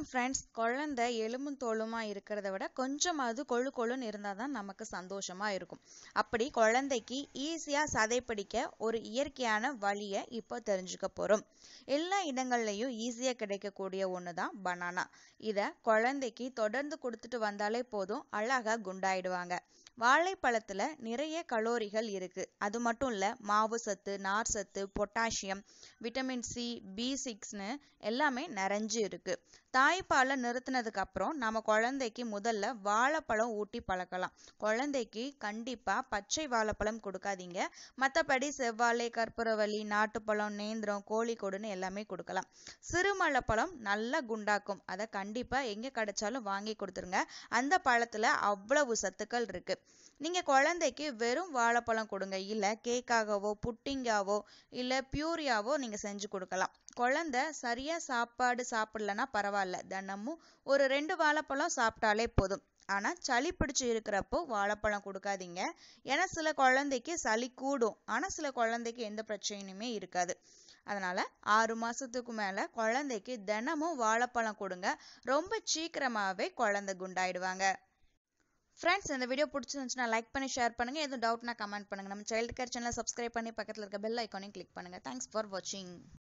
friends குழந்தை எலும்பும் தோலுமா இருக்கிறத விட கொஞ்சமாவது கொழு கொழுன்னு இருந்தால் தான் நமக்கு சந்தோஷமா இருக்கும் அப்படி குழந்தைக்கு ஈஸியாக சதை பிடிக்க ஒரு இயற்கையான வழியை இப்போ தெரிஞ்சுக்க போகிறோம் எல்லா இடங்கள்லையும் ஈஸியாக கிடைக்கக்கூடிய ஒன்று தான் பனானா இதை குழந்தைக்கு தொடர்ந்து கொடுத்துட்டு வந்தாலே போதும் அழகாக குண்டாயிடுவாங்க வாழைப்பழத்தில் நிறைய கலோரிகள் இருக்கு அது மட்டும் இல்லை மாவு சத்து நார் சத்து பொட்டாசியம் விட்டமின் சி பி சிக்ஸ்னு எல்லாமே நிறைஞ்சு இருக்கு தாய்ப்பாலை நிறுத்தினதுக்கு அப்புறம் நம்ம குழந்தைக்கு முதல்ல வாழைப்பழம் ஊட்டி பழக்கலாம் குழந்தைக்கு கண்டிப்பாக பச்சை வாழைப்பழம் கொடுக்காதீங்க மற்றபடி செவ்வாழை கற்பூரவள்ளி நாட்டுப்பழம் நேந்திரம் கோழிக்கொடுன்னு எல்லாமே கொடுக்கலாம் சிறுமலைப்பழம் நல்லா குண்டாக்கும் அதை கண்டிப்பாக எங்கே கிடைச்சாலும் வாங்கி கொடுத்துருங்க அந்த பழத்தில் அவ்வளவு சத்துக்கள் இருக்கு நீங்கள் குழந்தைக்கு வெறும் வாழைப்பழம் கொடுங்க இல்லை கேக்காகவோ புட்டிங்காவோ இல்லை பியூரியாவோ நீங்கள் செஞ்சு கொடுக்கலாம் குழந்தை சரியாக சாப்பாடு சாப்பிடலன்னா பரவாயில்ல தினமும் ஒரு ரெண்டு வாழைப்பழம் சாப்பிட்டாலே போதும் ஆனால் சளி பிடிச்சி இருக்கிறப்போ வாழைப்பழம் கொடுக்காதீங்க ஏன்னா சில குழந்தைக்கு சளி கூடும் ஆனால் சில குழந்தைக்கு எந்த பிரச்சனையுமே இருக்காது அதனால் ஆறு மாதத்துக்கு மேலே குழந்தைக்கு தினமும் வாழைப்பழம் கொடுங்க ரொம்ப சீக்கிரமாகவே குழந்தை குண்டாயிடுவாங்க ஃப்ரெண்ட்ஸ் இந்த வீடியோ பிடிச்சிருந்துச்சுன்னா லைக் பண்ணி ஷேர் பண்ணுங்கள் எதுவும் டவுட்னா கமெண்ட் பண்ணுங்கள் நம்ம சைல்டு கேர் சேனலை சப்ஸ்கிரைப் பண்ணி பக்கத்தில் இருக்க பெல் ஐக்கானையும் கிளிக் பண்ணுங்கள் தேங்க்ஸ் ஃபார் வாட்சிங்